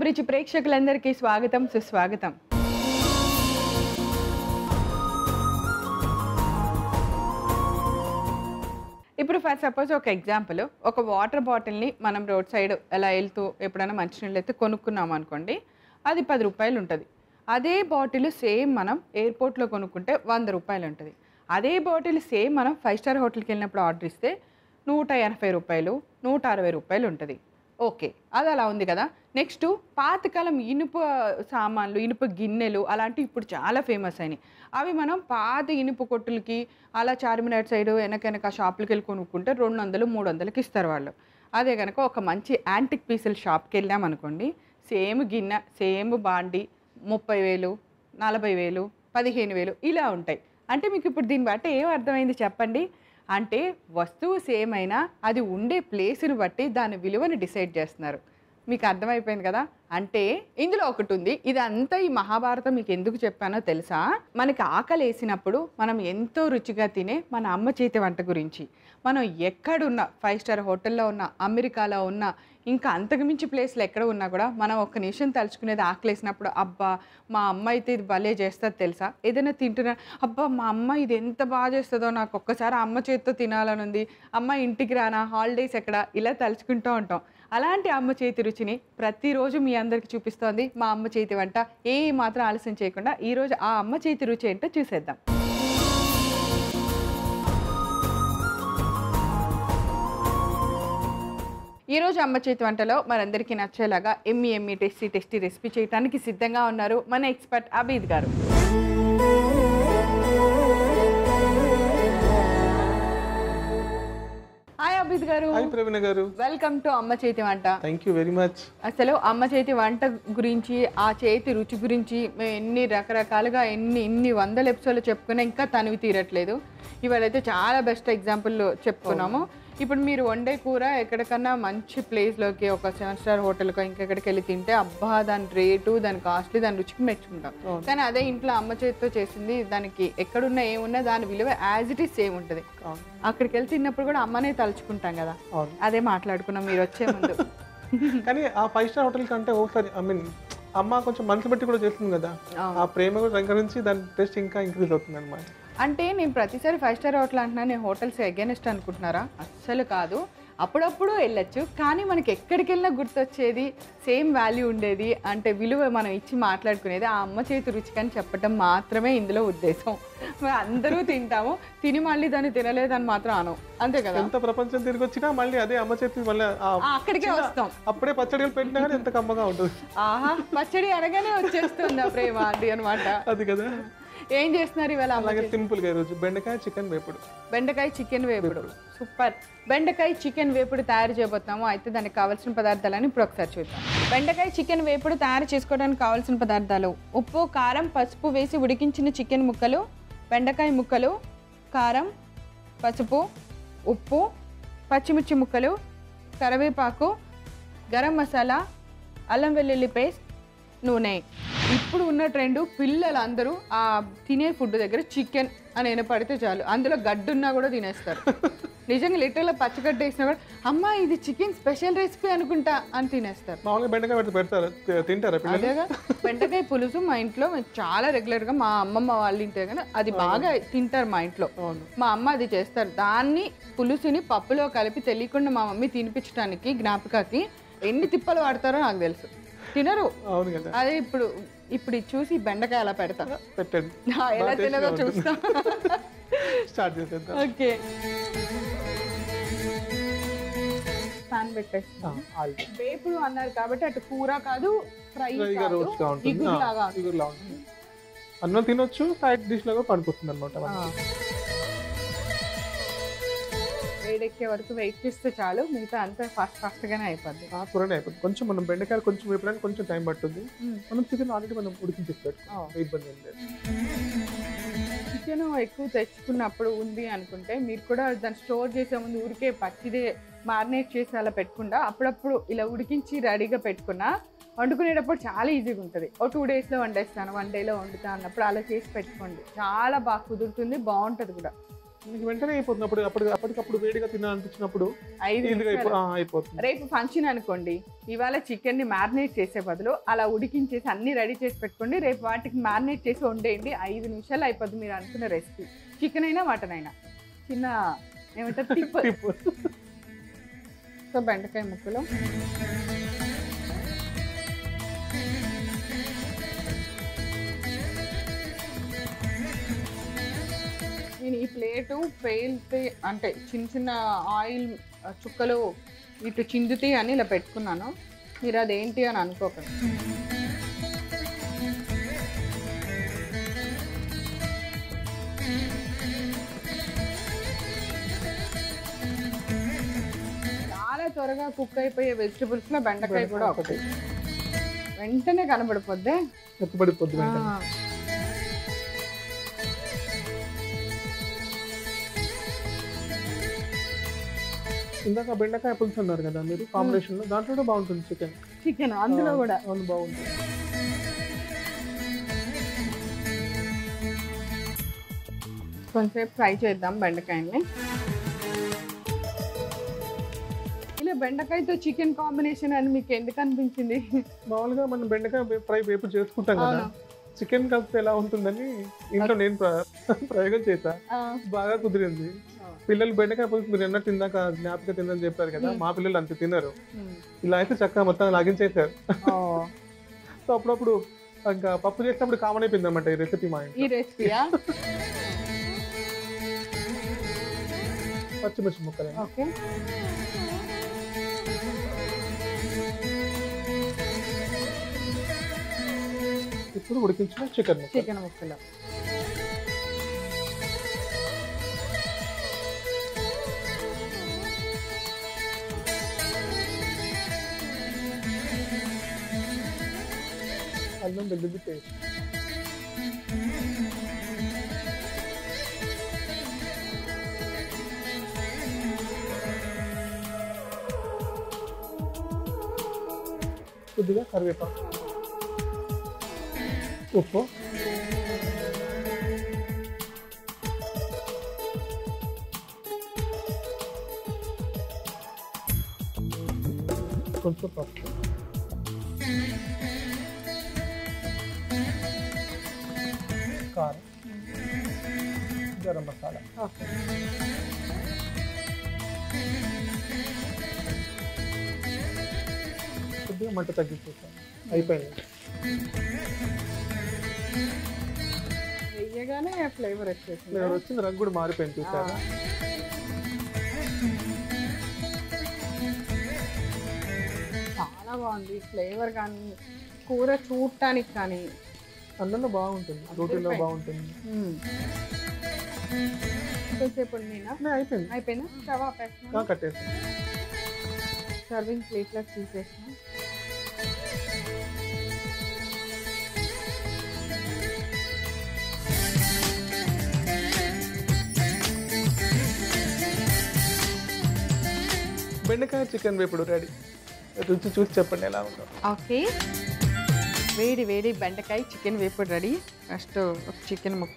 అభిరుచి ప్రేక్షకులందరికీ స్వాగతం సుస్వాగతం ఇప్పుడు ఫర్ సపోజ్ ఒక ఎగ్జాంపుల్ ఒక వాటర్ బాటిల్ని మనం రోడ్ సైడ్ ఎలా వెళ్తూ ఎప్పుడైనా మంచినీళ్ళు అయితే కొనుక్కున్నాం అనుకోండి అది పది రూపాయలు ఉంటుంది అదే బాటిల్ సేమ్ మనం ఎయిర్పోర్ట్లో కొనుక్కుంటే వంద రూపాయలు ఉంటుంది అదే బాటిల్ సేమ్ మనం ఫైవ్ స్టార్ హోటల్కి వెళ్ళినప్పుడు ఆర్డర్ ఇస్తే నూట ఎనభై రూపాయలు నూట అరవై రూపాయలు ఉంటుంది ఓకే అది అలా ఉంది కదా నెక్స్ట్ పాతకాలం ఇనుప సామాన్లు ఇనుప గిన్నెలు అలాంటివి ఇప్పుడు చాలా ఫేమస్ అయినాయి అవి మనం పాత ఇనుప కొట్టులకి అలా చార్మినార్ సైడ్ వెనక వెనక షాపులకి వెళ్ళి కొనుక్కుంటే రెండు వందలు మూడు వందలకి ఇస్తారు వాళ్ళు అదే కనుక ఒక మంచి యాంటిక్ పీసుల షాప్కి వెళ్ళాం అనుకోండి సేమ్ గిన్నె సేమ్ బాండి ముప్పై వేలు నలభై వేలు పదిహేను వేలు ఇలా ఉంటాయి అంటే మీకు ఇప్పుడు దీన్ని బట్టి ఏం అర్థమైంది చెప్పండి అంటే వస్తువు సేమ్ అయినా అది ఉండే ప్లేస్ని బట్టి దాని విలువని డిసైడ్ చేస్తున్నారు మీకు అర్థమైపోయింది కదా అంటే ఇందులో ఒకటి ఉంది ఇదంతా ఈ మహాభారతం మీకు ఎందుకు చెప్పానో తెలుసా మనకి ఆకలి వేసినప్పుడు మనం ఎంతో రుచిగా తినే మన అమ్మ చేతి వంట గురించి మనం ఎక్కడున్న ఫైవ్ స్టార్ హోటల్లో ఉన్న అమెరికాలో ఉన్న ఇంకా అంతకుమించి ప్లేస్లో ఎక్కడ ఉన్నా కూడా మనం ఒక్క నిమిషం తలుచుకునేది ఆకలేసినప్పుడు అబ్బా మా అమ్మ అయితే ఇది భలే చేస్తుంది తెలుసా ఏదైనా తింటున్నా అబ్బా మా అమ్మ ఇది ఎంత బాగా చేస్తుందో నాకు ఒక్కసారి అమ్మ చేతితో తినాలని ఉంది అమ్మ ఇంటికి రానా హాలిడేస్ ఎక్కడ ఇలా తలుచుకుంటూ ఉంటాం అలాంటి అమ్మ చేతి రుచిని ప్రతిరోజు మీ అందరికి చూపిస్తోంది మా అమ్మ చేతి వంట ఏ మాత్రం ఆలస్యం చేయకుండా ఈరోజు ఆ అమ్మ చేతి రుచి ఏంటో చూసేద్దాం ఈ రోజు అమ్మ చేతి వంటలో మనందరికీ నచ్చేలాగా yummy yummy tasty tasty recipe చేయడానికి సిద్ధంగా ఉన్నారు మన ఎక్స్పర్ట్ అబీద్ గారు హాయ్ అబీద్ గారు హాయ్ ప్రవీణ గారు వెల్కమ్ టు అమ్మ చేతి వంట థ్యాంక్ యూ వెరీ మచ్ అసలు అమ్మ చేతి వంట గురించి ఆ చేతి రుచి గురించి మేము ఎన్ని రకరకాలుగా ఎన్ని ఇన్ని వందల ఎపిసోడ్లు చెప్పుకున్నా ఇంకా తనివి తీరట్లేదు ఇవాళైతే చాలా బెస్ట్ ఎగ్జాంపుల్ చెప్పుకున్నాము ఇప్పుడు మీరు వండే కూర ఎక్కడికన్నా మంచి ప్లేస్లోకి ఒక సెవెన్ స్టార్ హోటల్కో ఇంకెక్కడికి వెళ్ళి తింటే అబ్బా దాని రేటు దాని కాస్ట్లీ దాని రుచికి మెచ్చుకుంటాం కానీ అదే ఇంట్లో అమ్మ చేతితో చేసింది దానికి ఎక్కడున్నా ఏమున్నా దాని విలువ యాజ్ ఇట్ ఈస్ సేమ్ ఉంటుంది అక్కడికి వెళ్ళి తిన్నప్పుడు కూడా అమ్మనే తలుచుకుంటాం కదా అవును అదే మాట్లాడుకున్నాం మీరు వచ్చే ముందు కానీ ఆ ఫైవ్ స్టార్ హోటల్ కంటే ఒకసారి ఐ మీన్ అమ్మ కొంచెం మనసు బట్టి కూడా చేస్తుంది కదా ఆ ప్రేమ కూడా రంగరించి దాని టేస్ట్ ఇంకా ఇంక్రీజ్ అవుతుంది అనమాట అంటే నేను ప్రతిసారి ఫైవ్ స్టార్ హోటల్ అంటున్నా నేను హోటల్స్ అగేనెస్ట్ అనుకుంటున్నారా అస్సలు కాదు అప్పుడప్పుడు వెళ్ళొచ్చు కానీ మనకి ఎక్కడికి వెళ్ళినా గుర్తొచ్చేది సేమ్ వాల్యూ ఉండేది అంటే విలువ మనం ఇచ్చి మాట్లాడుకునేది ఆ అమ్మ చేతి రుచికి అని చెప్పడం మాత్రమే ఇందులో ఉద్దేశం మరి అందరూ తింటాము తిని మళ్ళీ దాన్ని తినలేదని మాత్రం అను అంతే కదా ఎంత ప్రపంచం తిరిగి వచ్చినా మళ్ళీ అదే అమ్మ చేతి మళ్ళీ ఆ ఆ, అక్కడికే వస్తాం అప్పుడే పచ్చడిలు పెట్టినా కానీ ఎంత కమ్మగా ఉంటుంది ఆహా పచ్చడి అనగానే వచ్చేస్తుంది ఆ ప్రేమ అది అనమాట అది కదా ఏం చేస్తున్నారు ఇవాళ అమ్మ అలాగే సింపుల్ గా ఈరోజు బెండకాయ చికెన్ వేపుడు బెండకాయ చికెన్ వేపుడు సూపర్ బెండకాయ చికెన్ వేపుడు తయారు చేయబోతున్నాము అయితే దానికి కావాల్సిన పదార్థాలని ఇప్పుడు ఒకసారి చూద్దాం బెండకాయ చికెన్ వేపుడు తయారు చేసుకోవడానికి కావాల్సిన పదార్థాలు ఉప్పు కారం పసుపు వేసి ఉడికించిన చికెన్ ముక్కలు బెండకాయ ముక్కలు కారం పసుపు ఉప్పు పచ్చిమిర్చి ముక్కలు కరివేపాకు గరం మసాలా అల్లం వెల్లుల్లి పేస్ట్ నూనె ఇప్పుడు ఉన్న ట్రెండ్ పిల్లలు అందరూ ఆ తినే ఫుడ్ దగ్గర చికెన్ అని పడితే చాలు అందులో గడ్డున్నా కూడా తినేస్తారు నిజంగా లిటరల్గా పచ్చిగడ్డ వేసినా కూడా అమ్మ ఇది చికెన్ స్పెషల్ రెసిపీ అనుకుంటా అని తినేస్తారు మామూలుగా బెండకాయ పెడితే పెడతారా తి- తింటారా పిల్లలు అదేగా బెండకాయ పులుసు మా ఇంట్లో మేము చాలా రెగ్యులర్గా మా అమ్మమ్మ వాళ్ళు తింటే కానీ అది బాగా తింటారు మా ఇంట్లో అవును మా అమ్మ అది చేస్తారు దాన్ని పులుసుని పప్పులో కలిపి తెలియకుండా మా మమ్మీ తినిపించడానికి జ్ఞాపకాకి ఎన్ని తిప్పలు వాడతారో నాకు తెలుసు తినరు అవును కదా అదే ఇప్పుడు ఇప్పుడు ఇది చూసి బెండకాయ అలా పెడతా పెట్టండి ఆ, ఎలా బాగా తినదో tasty గా చూస్తా స్టార్ట్ చేసేద్దాం ఓకే పాన్ పెట్టేస్తా ఆయిల్ వేపుడు అన్నారు కాబట్టి అటు కూర కాదు ఫ్రై ఫ్రైగా కాదు రోస్ట్ గా ఉంటుంది ఇగురు లాగా ఆ, ఇగురులా ఉంటుంది అన్నం తినొచ్చు సైడ్ డిష్ లాగా పడుకుంటుంది అనమాట వేడెక్కే వరకు వెయిట్ చేస్తే చాలు మిగతా అంతా ఫాస్ట్ ఫాస్ట్ గానే అయిపోద్ది ఆ కూరనే అయిపోతుంది కొంచెం మనం బెండకాయలు కొంచెం వేపడానికి కొంచెం టైం పడుతుంది మ్మ్. మనం చికెన్ ఆల్రెడీ మనం ఉడికించేసి పెట్టుకున్నాం ఆ. ఇబ్బంది ఏం లేదు చికెన్ ఎక్కువ తెచ్చుకున్నప్పుడు ఉంది అనుకుంటే మీరు కూడా దాన్ని స్టోర్ చేసే ముందు ఊరికే పచ్చిదే మారినేట్ చేసి అలా పెట్టుకుండా అప్పుడప్పుడు ఇలా ఉడికించి రెడీగా పెట్టుకున్నా వండుకునేటప్పుడు చాలా ఈజీగా ఉంటుంది ఓ టూ డేస్లో వండేస్తాను వన్ డేలో వండుతా అన్నప్పుడు అలా చేసి పెట్టుకోండి చాలా బాగా కుదురుతుంది బాగుంటుంది కూడా మీకు వెంటనే అయిపోతుంది అప్పుడు అప్పటి అప్పటికప్పుడు వేడిగా తినాలనిపించినప్పుడు ఐదు ఈజీగా అయిపో నిమిషాలు. ఆ, అయిపోతుంది రేపు ఫంక్షన్ అనుకోండి ఇవాళ చికెన్ ని మ్యారినేట్ చేసే బదులు అలా ఉడికించేసి అన్ని రెడీ చేసి పెట్టుకోండి రేపు వాటికి మ్యారినేట్ చేసి వండేయండి ఐదు నిమిషాలు అయిపోద్ది మీరు అనుకున్న రెసిపీ చికెన్ అయినా మటన్ అయినా చిన్న ఏమంటారు టిప్ టిప్. సో బెండకాయ ముక్కలు నేను ఈ ప్లేటు పేలితే అంటే చిన్న చిన్న ఆయిల్ చుక్కలు ఇటు చిందుతి అని ఇలా పెట్టుకున్నాను మీరు అదేంటి అని అనుకోకండి చాలా త్వరగా కుక్ అయిపోయే వెజిటబుల్స్ లో బెండకాయ కూడా ఒకటి వెంటనే కనబడిపోద్దే మెత్తబడిపోద్ది వెంటనే ఆ. ఇందాక బెండకాయ పులుసు అన్నారు కదా మీరు కాంబినేషన్ లో దాంట్లో కూడా బాగుంటుంది చికెన్ చికెన్ అందులో కూడా అవును బాగుంటుంది కొంచెంసేపు ఫ్రై చేద్దాం బెండకాయని ఇలా బెండకాయతో చికెన్ కాంబినేషన్ అని మీకు ఎందుకు అనిపించింది మామూలుగా మనం బెండకాయ ఫ్రై వేపు చేసుకుంటాం కదా అవును. చికెన్ కలిపితే ఎలా ఉంటుందని ఇంట్లో నేను ప్ర- ప్రయోగం చేశా ఆ, బాగా కుదిరింది పిల్లలు బెండకాయ పులుసు మీరు ఎన్నట్టు ఇందాక జ్ఞాపక తిందని చెప్పారు కదా మా పిల్లలు అంత తినరు ఉమ్. ఇలా అయితే చక్కగా మొత్తం లాగించేశారు ఓ, సో అప్పుడప్పుడు ఇంకా పప్పు చేసినప్పుడు కామన్ అయిపోయింది అనమాట ఈ రెసిపీ మా ఇంట్లో ఈ రెసిపీయా పచ్చిమిర్చి ముక్కలు ఓకే ఇప్పుడు ఉడికించిన చికెన్ ముక్కలు చికెన్ ముక్కలు అల్లం వెల్లుల్లి పేస్ట్ కొద్దిగా కరివేపాకు ఉప్పు కొంచెం పప్పు కారం గరం మసాలా ఓకే కొద్దిగా మంట తగ్గించేసాను అయిపోయింది వెయ్యగానే ఫ్లేవర్ వచ్చేసింది నేను వచ్చింది రంగు కూడా మారిపోయింది చూసారా చాలా బాగుంది ఫ్లేవర్ కానీ కూర చూడటానికి కానీ అన్నంలో బాగుంటుంది రోటీలో బాగుంటుంది కొంచెంసేపు నేనా నే, అయిపోయింది అయిపోయినా స్టవ్ ఆ, ఆపేస్తున్నా కట్టేసి సర్వింగ్ ప్లేట్లో తీసేసిన బెండకాయ చికెన్ వేపుడు రెడీ రుచి చూసి చెప్పండి ఎలా ఉందో ఓకే వేడి వేడి బెండకాయ చికెన్ వేపుడు రెడీ ఫస్ట్ ఒక చికెన్ ముక్క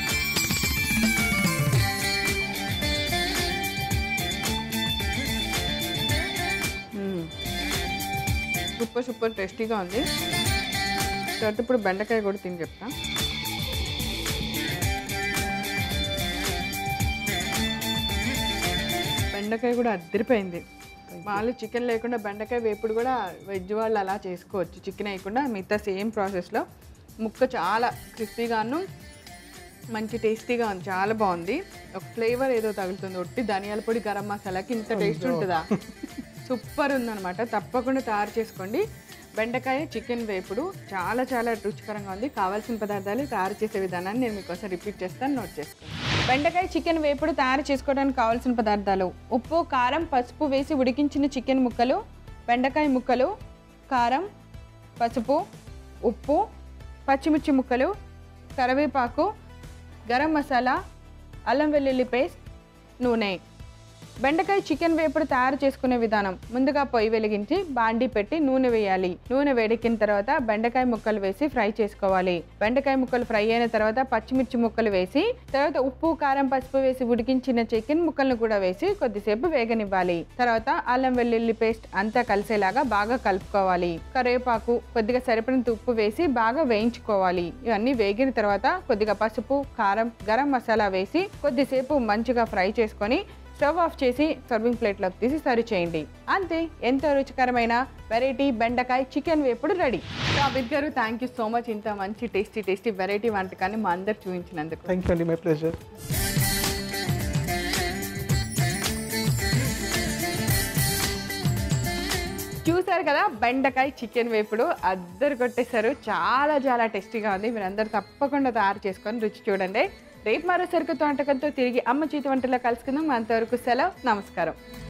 మ్మ్. సూపర్ సూపర్ టేస్టీగా ఉంది తర్వాత ఇప్పుడు బెండకాయ కూడా తిని చెప్తా బెండకాయ కూడా అద్దరిపోయింది వాళ్ళు చికెన్ లేకుండా బెండకాయ వేపుడు కూడా వెజ్ వాళ్ళు అలా చేసుకోవచ్చు చికెన్ వేయకుండా మిగతా సేమ్ ప్రాసెస్లో ముక్క చాలా క్రిస్పీగాను మంచి టేస్టీగా ఉంది చాలా బాగుంది ఒక ఫ్లేవర్ ఏదో తగులుతుంది ఒట్టి ధనియాల పొడి గరం మసాలాకి ఇంత టేస్ట్ ఉంటుందా సూపర్ ఉందన్నమాట తప్పకుండా తయారు చేసుకోండి బెండకాయ చికెన్ వేపుడు చాలా చాలా రుచికరంగా ఉంది కావాల్సిన పదార్థాలు తయారు చేసే విధానాన్ని నేను మీకోసం రిపీట్ చేస్తాను నోట్ చేసుకోండి బెండకాయ చికెన్ వేపుడు తయారు చేసుకోవడానికి కావాల్సిన పదార్థాలు ఉప్పు కారం పసుపు వేసి ఉడికించిన చికెన్ ముక్కలు బెండకాయ ముక్కలు కారం పసుపు ఉప్పు పచ్చిమిర్చి ముక్కలు కరివేపాకు గరం మసాలా అల్లం వెల్లుల్లి పేస్ట్ నూనె బెండకాయ చికెన్ వేపుడు తయారు చేసుకునే విధానం ముందుగా పొయ్యి వెలిగించి బాండి పెట్టి నూనె వేయాలి నూనె వేడెక్కిన తర్వాత బెండకాయ ముక్కలు వేసి ఫ్రై చేసుకోవాలి బెండకాయ ముక్కలు ఫ్రై అయిన తర్వాత పచ్చిమిర్చి ముక్కలు వేసి తర్వాత ఉప్పు కారం పసుపు వేసి ఉడికించిన చికెన్ ముక్కలను కూడా వేసి కొద్దిసేపు వేగనివ్వాలి తర్వాత అల్లం వెల్లుల్లి పేస్ట్ అంతా కలిసేలాగా బాగా కలుపుకోవాలి కరివేపాకు కొద్దిగా సరిపడినంత ఉప్పు వేసి బాగా వేయించుకోవాలి ఇవన్నీ వేగిన తర్వాత కొద్దిగా పసుపు కారం గరం మసాలా వేసి కొద్దిసేపు మంచిగా ఫ్రై చేసుకొని స్టవ్ ఆఫ్ చేసి సర్వింగ్ ప్లేట్లోకి తీసి సర్వ్ చేయండి అంతే ఎంతో రుచికరమైన వెరైటీ బెండకాయ చికెన్ వేపుడు రెడీ అమిత్ గారు థ్యాంక్ యూ సో మచ్ ఇంత మంచి టేస్టీ టేస్టీ వెరైటీ వంటకాన్ని మా అందరు చూపించినందుకు థ్యాంక్ యూ అండి మై ప్లెజర్ చూసారు కదా బెండకాయ చికెన్ వేపుడు అద్దరు కొట్టేశారు చాలా చాలా టేస్టీగా ఉంది మీరు అందరు తప్పకుండా తయారు చేసుకొని రుచి చూడండి రేపు మరో సరుకుతో వంటకంతో తిరిగి అమ్మ చేతి వంటలో కలుసుకుందాం అంతవరకు సెలవు నమస్కారం